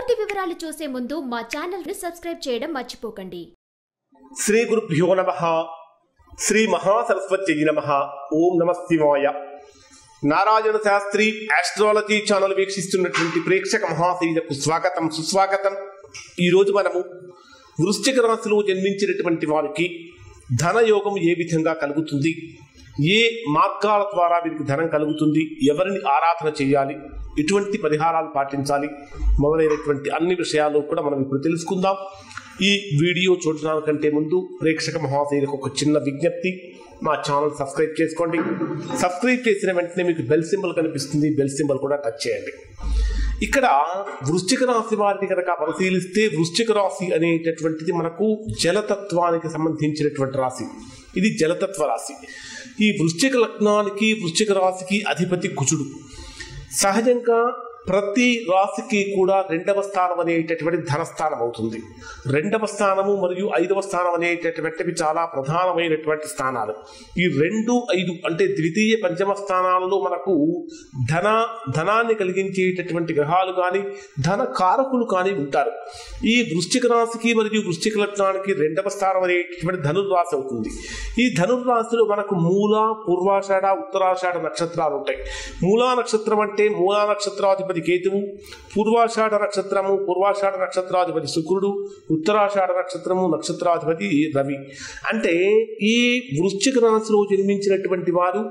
పూర్తి వివరాలు చూసే ముందు మా ఛానల్ ని సబ్స్క్రైబ్ చేయడం మర్చిపోకండి శ్రీ గురుభ్యో నమ శ్రీ మహాసరస్వత్యై నమ ఓం నమ శివాయ నారాయణ శాస్త్రి ఆస్ట్రాలజీ ఛానల్ వీక్షిస్తున్నటువంటి ప్రేక్షక మహాశైలకు స్వాగతం సుస్వాగతం ఈరోజు మనము వృశ్చిక రాశిలో జన్మించినటువంటి వారికి ధనయోగం ఏ విధంగా కలుగుతుంది ఏ మార్గాల ద్వారా వీరికి ధనం కలుగుతుంది ఎవరిని ఆరాధన చేయాలి ఎటువంటి పరిహారాలు పాటించాలి మొదలైనటువంటి అన్ని విషయాలు కూడా మనం ఇప్పుడు తెలుసుకుందాం ఈ వీడియో చూడడానికంటే ముందు ప్రేక్షక మహాశైలకు ఒక చిన్న విజ్ఞప్తి మా ఛానల్ సబ్స్క్రైబ్ చేసుకోండి సబ్స్క్రైబ్ చేసిన వెంటనే మీకు బెల్ సింబల్ కనిపిస్తుంది బెల్ సింబల్ కూడా టచ్ చేయండి ఇక్కడ వృశ్చిక రాశి వారిని కనుక పరిశీలిస్తే వృశ్చిక రాశి అనేటటువంటిది మనకు జలతత్వానికి సంబంధించినటువంటి రాశి ఇది జలతత్వ రాశి ఈ వృశ్చిక లగ్నానికి వృశ్చిక రాశికి అధిపతి కుజుడు సహజంగా ప్రతి రాశికి కూడా రెండవ స్థానం అనేటటువంటి ధనస్థానం అవుతుంది రెండవ స్థానము మరియు ఐదవ స్థానం అనేటటువంటివి చాలా ప్రధానమైనటువంటి స్థానాలు ఈ రెండు ఐదు అంటే ద్వితీయ పంచమ స్థానాలలో మనకు ధన ధనాన్ని కలిగించేటటువంటి గ్రహాలు కానీ ధన కారకులు కానీ ఉంటారు ఈ వృశ్చిక రాశికి మరియు వృశ్చిక లగ్నానికి రెండవ స్థానం అనేటటువంటి ధనుర్రాశి అవుతుంది ఈ ధనుర్రాశిలో మనకు మూల పూర్వాషాఢ ఉత్తరాషాఢ నక్షత్రాలు ఉంటాయి మూలా నక్షత్రం అంటే మూలా నక్షత్రాధిపతి కేతువు పూర్వాషాఢ నక్షత్రము పూర్వాషాఢ నక్షత్రాధిపతి శుక్రుడు ఉత్తరాషాఢ నక్షత్రము నక్షత్రాధిపతి రవి అంటే ఈ వృశ్చిక రాశిలో జన్మించినటువంటి వారు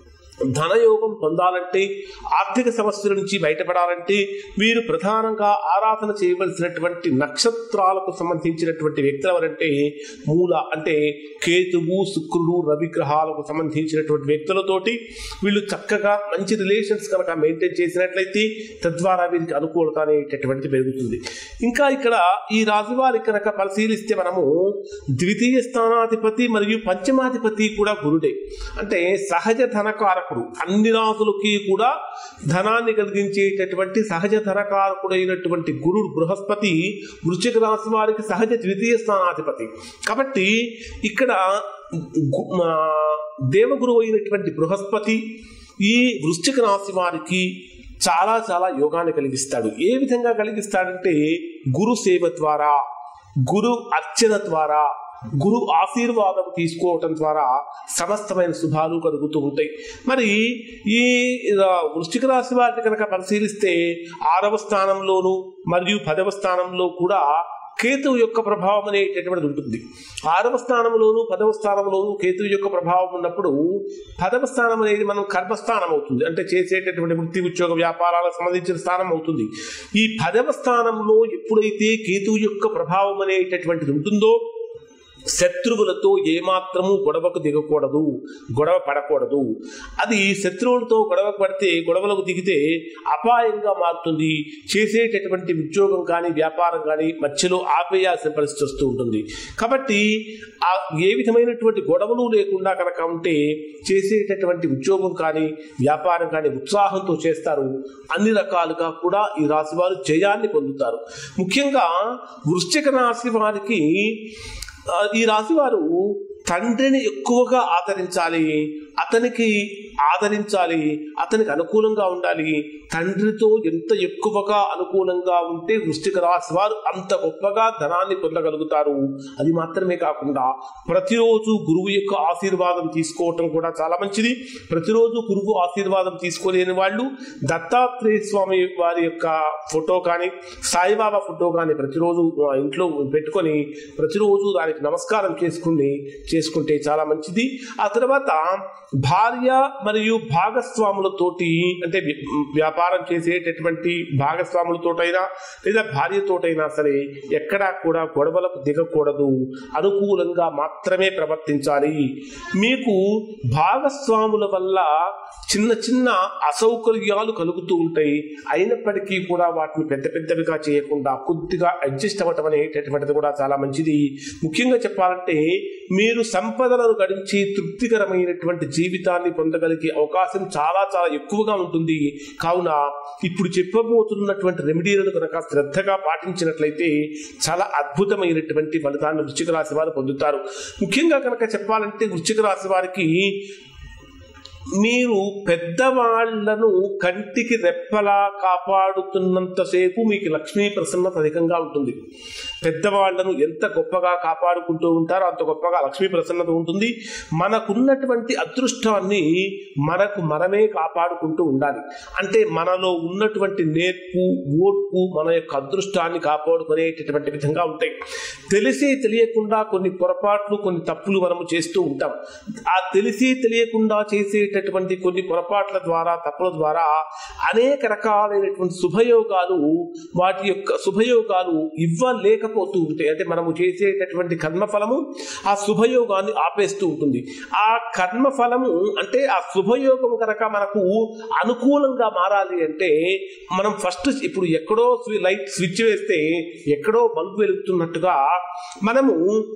ధనయోగం పొందాలంటే ఆర్థిక సమస్యల నుంచి బయటపడాలంటే వీరు ప్రధానంగా ఆరాధన చేయవలసినటువంటి నక్షత్రాలకు సంబంధించినటువంటి వ్యక్తులు ఎవరంటే మూల అంటే కేతువు శుక్రుడు రవి గ్రహాలకు సంబంధించినటువంటి వ్యక్తులతోటి వీళ్ళు చక్కగా మంచి రిలేషన్స్ కనుక మెయింటైన్ చేసినట్లయితే తద్వారా వీరికి అనుకూలత అనేటటువంటిది పెరుగుతుంది ఇంకా ఇక్కడ ఈ రాశి వారి కనుక పరిశీలిస్తే మనము ద్వితీయ స్థానాధిపతి మరియు పంచమాధిపతి కూడా గురుడే అంటే సహజ ధనకారకుడు అన్ని రాసులకి కూడా ధనాన్ని కలిగించేటటువంటి సహజ ధనకారకుడైనటువంటి గురుడు బృహస్పతి వృశ్చిక రాశి వారికి సహజ ద్వితీయ స్థానాధిపతి కాబట్టి ఇక్కడ గు- మా దేవగురు అయినటువంటి బృహస్పతి ఈ వృశ్చిక రాశి వారికి చాలా చాలా యోగాన్ని కలిగిస్తాడు ఏ విధంగా కలిగిస్తాడంటే గురు సేవ ద్వారా గురు అర్చన ద్వారా గురు ఆశీర్వాదం తీసుకోవటం ద్వారా సమస్తమైన శుభాలు కలుగుతూ ఉంటాయి మరి ఈ ఆ, వృశ్చిక రాశి వారిని కనుక పరిశీలిస్తే ఆరవ స్థానంలోను మరియు పదవ స్థానంలో కూడా కేతువు యొక్క ప్రభావం అనేటటువంటిది ఉంటుంది ఆరవ స్థానంలోను పదవ స్థానంలోను కేతువు యొక్క ప్రభావం ఉన్నప్పుడు పదవ స్థానం అనేది మనం కర్మస్థానం అవుతుంది అంటే చేసేటటువంటి వృత్తి ఉద్యోగ వ్యాపారాలకు సంబంధించిన స్థానం అవుతుంది ఈ పదవ స్థానంలో ఎప్పుడైతే కేతువు యొక్క ప్రభావం అనేటటువంటిది ఉంటుందో శత్రువులతో ఏమాత్రము గొడవకు దిగకూడదు గొడవ పడకూడదు అది శత్రువులతో గొడవకు పడితే గొడవలకు దిగితే అపాయంగా మారుతుంది చేసేటటువంటి ఉద్యోగం కానీ వ్యాపారం కానీ మధ్యలో ఆపేయాల్సిన పరిస్థితి వస్తూ ఉంటుంది కాబట్టి ఆ ఏ విధమైనటువంటి గొడవలు లేకుండా కనుక ఉంటే చేసేటటువంటి ఉద్యోగం కానీ వ్యాపారం కానీ ఉత్సాహంతో చేస్తారు అన్ని రకాలుగా కూడా ఈ రాశి వారు జయాన్ని పొందుతారు ముఖ్యంగా వృశ్చిక రాశి వారికి ఆ, ఈ రాశి వారు తండ్రిని ఎక్కువగా ఆదరించాలి అతనికి ఆదరించాలి అతనికి అనుకూలంగా ఉండాలి తండ్రితో ఎంత ఎక్కువగా అనుకూలంగా ఉంటే వృష్టిక రాశి వారు అంత గొప్పగా ధనాన్ని పొందగలుగుతారు అది మాత్రమే కాకుండా ప్రతిరోజు గురువు యొక్క ఆశీర్వాదం తీసుకోవటం కూడా చాలా మంచిది ప్రతిరోజు గురువు ఆశీర్వాదం తీసుకోలేని వాళ్ళు దత్తాత్రేయ స్వామి వారి యొక్క ఫోటో కానీ సాయిబాబా ఫోటో కానీ ప్రతిరోజు ఆ, ఇంట్లో పెట్టుకొని ప్రతిరోజు దానికి నమస్కారం చేసుకుని చేసుకుంటే చాలా మంచిది ఆ తర్వాత భార్య మరియు భాగస్వాములతోటి అంటే వ్య- వ్యాపారం చేసేటటువంటి భాగస్వాములతోటైనా లేదా భార్యతోటైనా సరే ఎక్కడా కూడా గొడవలకు దిగకూడదు అనుకూలంగా మాత్రమే ప్రవర్తించాలి మీకు భాగస్వాముల వల్ల చిన్న చిన్న అసౌకర్యాలు కలుగుతూ ఉంటాయి అయినప్పటికీ కూడా వాటిని పెద్ద పెద్దవిగా చేయకుండా కొద్దిగా అడ్జస్ట్ అవ్వటం అనేటటువంటిది కూడా చాలా మంచిది ముఖ్యంగా చెప్పాలంటే మీరు సంపదలను గడించి తృప్తికరమైనటువంటి జీవితాన్ని పొందగలిగే అవకాశం చాలా చాలా ఎక్కువగా ఉంటుంది కావున ఇప్పుడు చెప్పబోతున్నటువంటి రెమెడీలను కనుక శ్రద్ధగా పాటించినట్లయితే చాలా అద్భుతమైనటువంటి ఫలితాన్ని వృశ్చిక రాశి వారు పొందుతారు ముఖ్యంగా కనుక చెప్పాలంటే వృశ్చిక రాశి వారికి మీరు పెద్దవాళ్లను కంటికి రెప్పలా కాపాడుతున్నంతసేపు మీకు లక్ష్మీ ప్రసన్నత అధికంగా ఉంటుంది పెద్దవాళ్లను ఎంత గొప్పగా కాపాడుకుంటూ ఉంటారో అంత గొప్పగా లక్ష్మీ ప్రసన్నత ఉంటుంది మనకున్నటువంటి అదృష్టాన్ని మనకు మనమే కాపాడుకుంటూ ఉండాలి అంటే మనలో ఉన్నటువంటి నేర్పు ఓర్పు మన యొక్క అదృష్టాన్ని కాపాడుకునేటటువంటి విధంగా ఉంటాయి తెలిసి తెలియకుండా కొన్ని పొరపాట్లు కొన్ని తప్పులు మనము చేస్తూ ఉంటాం ఆ తెలిసి తెలియకుండా చేసేటటువంటి కొన్ని పొరపాట్ల ద్వారా తప్పుల ద్వారా అనేక రకాలైనటువంటి శుభయోగాలు వాటి యొక్క శుభయోగాలు ఇవ్వలేకపోతూ ఉంటాయి అంటే మనము చేసేటటువంటి కర్మఫలము ఆ శుభయోగాన్ని ఆపేస్తూ ఉంటుంది ఆ కర్మఫలము అంటే ఆ శుభయోగం కనుక మనకు అనుకూలంగా మారాలి అంటే మనం ఫస్ట్ ఇప్పుడు ఎక్కడో స్వి- లైట్ స్విచ్ వేస్తే ఎక్కడో బల్బు వెలుగుతున్నట్టుగా మనము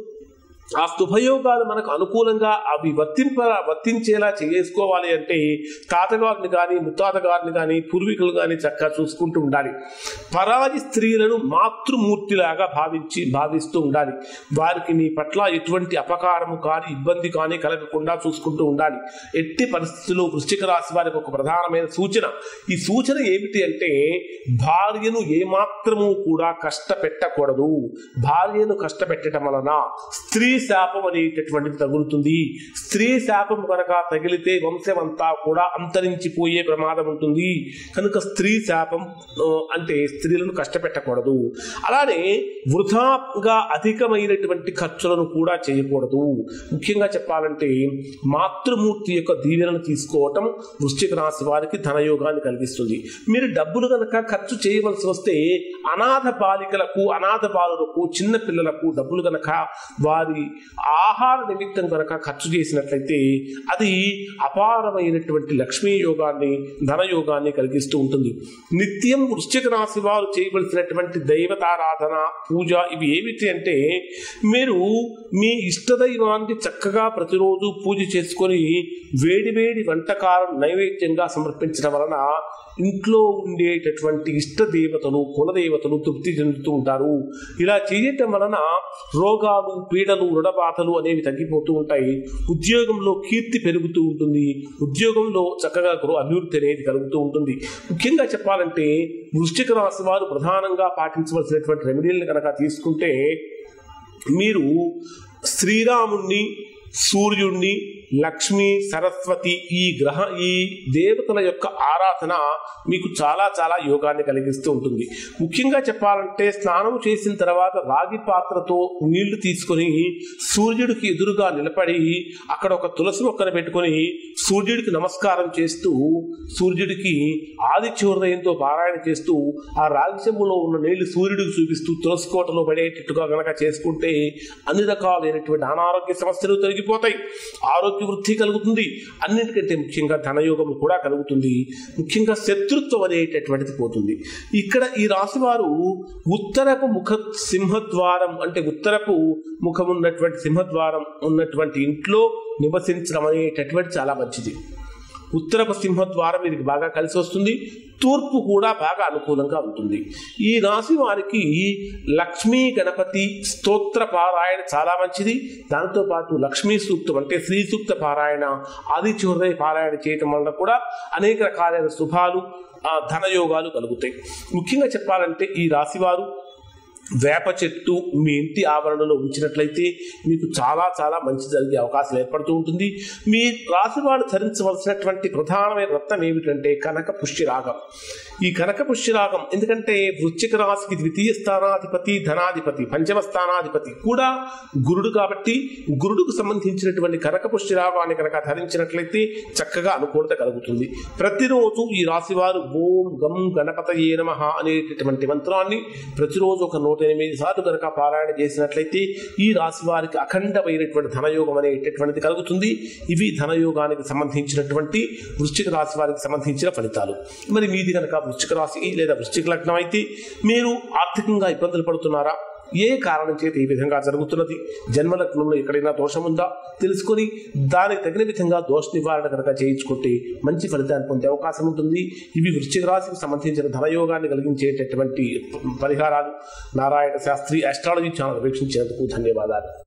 ఆ శుభయోగాలు మనకు అనుకూలంగా అవి వర్తింప వర్తించేలా చేసుకోవాలి అంటే తాతగారిని కానీ ముత్తాత గారిని కానీ పూర్వీకులు కానీ చక్కగా చూసుకుంటూ ఉండాలి పరాయి స్త్రీలను మాతృమూర్తిలాగా భావించి భావిస్తూ ఉండాలి వారికి నీ పట్ల ఎటువంటి అపకారము కానీ ఇబ్బంది కానీ కలగకుండా చూసుకుంటూ ఉండాలి ఎట్టి పరిస్థితుల్లో వృశ్చిక రాశి వారికి ఒక ప్రధానమైన సూచన ఈ సూచన ఏమిటి అంటే భార్యను ఏమాత్రము కూడా కష్టపెట్టకూడదు భార్యను కష్టపెట్టడం వలన స్త్రీ శాపం అనేటటువంటిది తగులుతుంది స్త్రీ శాపం కనుక తగిలితే వంశం అంతా కూడా అంతరించిపోయే ప్రమాదం ఉంటుంది కనుక స్త్రీ శాపం ఆ, అంటే స్త్రీలను కష్టపెట్టకూడదు అలానే వృధాగా అధికమైనటువంటి ఖర్చులను కూడా చేయకూడదు ముఖ్యంగా చెప్పాలంటే మాతృమూర్తి యొక్క దీవెనను తీసుకోవటం వృశ్చిక రాశి వారికి ధనయోగాన్ని కలిగిస్తుంది మీరు డబ్బులు కనుక ఖర్చు చేయవలసి వస్తే అనాథ బాలికలకు అనాథ బాలులకు చిన్న పిల్లలకు డబ్బులు కనుక వారి ఆహార నిమిత్తం కనుక ఖర్చు చేసినట్లయితే అది అపారమైనటువంటి లక్ష్మీ యోగాన్ని ధనయోగాన్ని కలిగిస్తూ ఉంటుంది నిత్యం వృశ్చిక రాశి వారు చేయవలసినటువంటి దైవతారాధన పూజ ఇవి ఏమిటి అంటే మీరు మీ ఇష్టదైవాన్ని చక్కగా ప్రతిరోజు పూజ చేసుకొని వేడి వేడి వంటకాలను నైవేద్యంగా సమర్పించడం వలన ఇంట్లో ఉండేటటువంటి ఇష్ట దేవతలు కులదేవతలు తృప్తి చెందుతూ ఉంటారు ఇలా చేయటం వలన రోగాలు పీడలు రుణబాధలు అనేవి తగ్గిపోతూ ఉంటాయి ఉద్యోగంలో కీర్తి పెరుగుతూ ఉంటుంది ఉద్యోగంలో చక్కగా గ్రో అభివృద్ధి అనేది కలుగుతూ ఉంటుంది ముఖ్యంగా చెప్పాలంటే వృశ్చిక రాశి వారు ప్రధానంగా పాటించవలసినటువంటి రెమెడీలను కనుక తీసుకుంటే మీరు శ్రీరాముణ్ణి సూర్యుణ్ణి లక్ష్మి సరస్వతి ఈ గ్రహ ఈ దేవతల యొక్క ఆరాధన మీకు చాలా చాలా యోగాన్ని కలిగిస్తూ ఉంటుంది ముఖ్యంగా చెప్పాలంటే స్నానం చేసిన తర్వాత రాగి పాత్రతో నీళ్లు తీసుకొని సూర్యుడికి ఎదురుగా నిలబడి అక్కడ ఒక తులసి మొక్కను పెట్టుకొని సూర్యుడికి నమస్కారం చేస్తూ సూర్యుడికి ఆదిత్య హృదయంతో పారాయణ చేస్తూ ఆ రాగి చెంబులో ఉన్న నీళ్లు సూర్యుడికి చూపిస్తూ తులసి కోటలో పడేటట్టుగా గనక చేసుకుంటే అన్ని రకాలైనటువంటి అనారోగ్య సమస్యలు తొలగిపోతాయి ఆరోగ్య వృద్ధి కలుగుతుంది అన్నిటికంటే ముఖ్యంగా ధనయోగం కూడా కలుగుతుంది ముఖ్యంగా శత్రుత్వం అనేటటువంటిది పోతుంది ఇక్కడ ఈ రాశి వారు ఉత్తరపు ముఖ సింహద్వారం అంటే ఉత్తరపు ముఖం ఉన్నటువంటి సింహద్వారం ఉన్నటువంటి ఇంట్లో నివసించడం అనేటటువంటి చాలా మంచిది ఉత్తరపు సింహద్వారం వీరికి బాగా కలిసి వస్తుంది తూర్పు కూడా బాగా అనుకూలంగా ఉంటుంది ఈ రాశి వారికి లక్ష్మీ గణపతి స్తోత్ర పారాయణ చాలా మంచిది దాంతోపాటు లక్ష్మీ సూక్తం అంటే శ్రీ సూక్త పారాయణ ఆదిత్య హృదయ పారాయణ చేయటం వలన కూడా అనేక రకాలైన శుభాలు ఆ, ధనయోగాలు కలుగుతాయి ముఖ్యంగా చెప్పాలంటే ఈ రాశివారు వేప చెట్టు మీ ఇంటి ఆవరణలో ఉంచినట్లయితే మీకు చాలా చాలా మంచి జరిగే అవకాశం ఏర్పడుతూ ఉంటుంది మీ రాశి వారు ధరించవలసినటువంటి ప్రధానమైన రత్నం ఏమిటంటే కనక పుష్యరాగం ఈ కనక పుష్యరాగం ఎందుకంటే వృశ్చిక రాశికి ద్వితీయ స్థానాధిపతి ధనాధిపతి పంచమ స్థానాధిపతి కూడా గురుడు కాబట్టి గురుడుకు సంబంధించినటువంటి కనక పుష్యరాగాన్ని కనుక ధరించినట్లయితే చక్కగా అనుకూలత కలుగుతుంది ప్రతిరోజు ఈ రాశి వారు ఓం గం గణపతయే నమ అనేటటువంటి మంత్రాన్ని ప్రతిరోజు ఒక నూట ఎనిమిది సార్లు కనుక పారాయణ చేసినట్లయితే ఈ రాశి వారికి అఖండమైనటువంటి ధనయోగం అనేటటువంటిది కలుగుతుంది ఇవి ధనయోగానికి సంబంధించినటువంటి వృశ్చిక రాశి వారికి సంబంధించిన ఫలితాలు మరి మీది కనుక వృశ్చిక రాశి లేదా వృశ్చిక లగ్నం అయితే మీరు ఆర్థికంగా ఇబ్బందులు పడుతున్నారా ఏ కారణం చేత ఈ విధంగా జరుగుతున్నది జన్మలగ్నంలో ఎక్కడైనా దోషం ఉందా తెలుసుకొని దానికి తగిన విధంగా దోష నివారణ కనుక చేయించుకుంటే మంచి ఫలితాన్ని పొందే అవకాశం ఉంటుంది ఇవి వృశ్చిక రాశికి సంబంధించిన ధనయోగాన్ని కలిగించేటటువంటి పరిహారాలు నారాయణ శాస్త్రి అస్ట్రాలజీ ఛానల్ వీక్షించినందుకు ధన్యవాదాలు